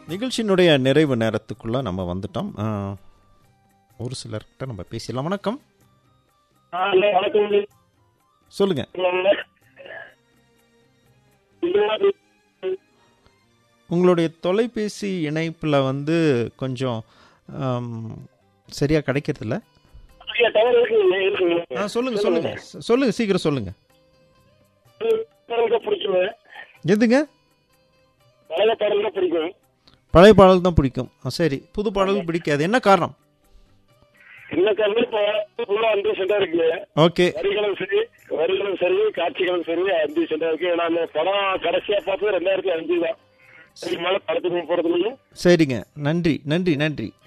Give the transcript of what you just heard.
நிகழ்ச்சியினுடைய நிறைவு நேரத்துக்குள்ள நம்ம வந்துட்டோம் ஆ, ஒரு சிலர்கிட்ட நம்ம பேசிடலாம் வணக்கம் ஆ, ஹலோ, வணக்கம் சொல்லுங்க உங்களுடைய தொலைபேசி இணைப்பில் வந்து கொஞ்சம் ஆம், சரியா கிடைக்கிறதில்ல ஐயா, டவர் இருக்குங்க இருக்குங்க ஆ சொல்லுங்க சொல்லுங்க சொ- சொல்லுங்க சீக்கிரம் சொல்லுங்க பாடல் தான் பிடிக்கும் எதுங்க பழைய பாடல் தான் பிடிக்கும் பழைய பாடல் தான் பிடிக்கும் ஆ, சரி புது பாடல் பிடிக்காது என்ன காரணம் என்ன காரணம் இப்போ ஃபுல்லா அஞ்சு சென்டா இருக்கு ஓகே வரிகளும் சரி வரிகளும் சரி காட்சிகளும் சரி அஞ்சு சென்டா இருக்கு நான் அந்த படம் கடைசியா பார்த்தது ரெண்டாயிரத்தி அஞ்சு தான் அதுக்கு மேல படத்துக்கு போறதுலையும் சரிங்க நன்றி நன்றி நன்றி